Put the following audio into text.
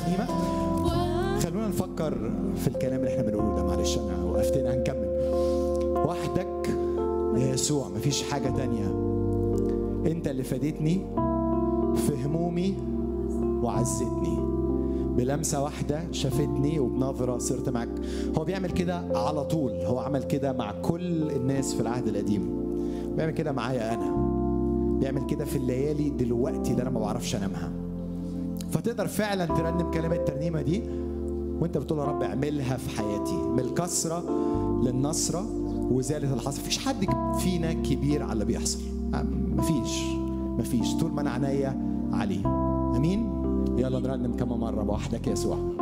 الترنيمه خلونا نفكر في الكلام اللي احنا بنقوله ده معلش انا وقفتنا هنكمل وحدك يا يسوع مفيش حاجه تانية انت اللي فادتني في همومي وعزتني بلمسه واحده شافتني وبنظره صرت معك هو بيعمل كده على طول هو عمل كده مع كل الناس في العهد القديم بيعمل كده معايا انا بيعمل كده في الليالي دلوقتي اللي انا ما بعرفش انامها فتقدر فعلا ترنم كلمه الترنيمه دي وانت بتقول يا رب اعملها في حياتي من الكسره للنصره وزاله الحصر مفيش حد فينا كبير على اللي بيحصل مفيش مفيش طول ما انا عينيا عليه امين يلا نرنم كمان مره بوحدك يا يسوع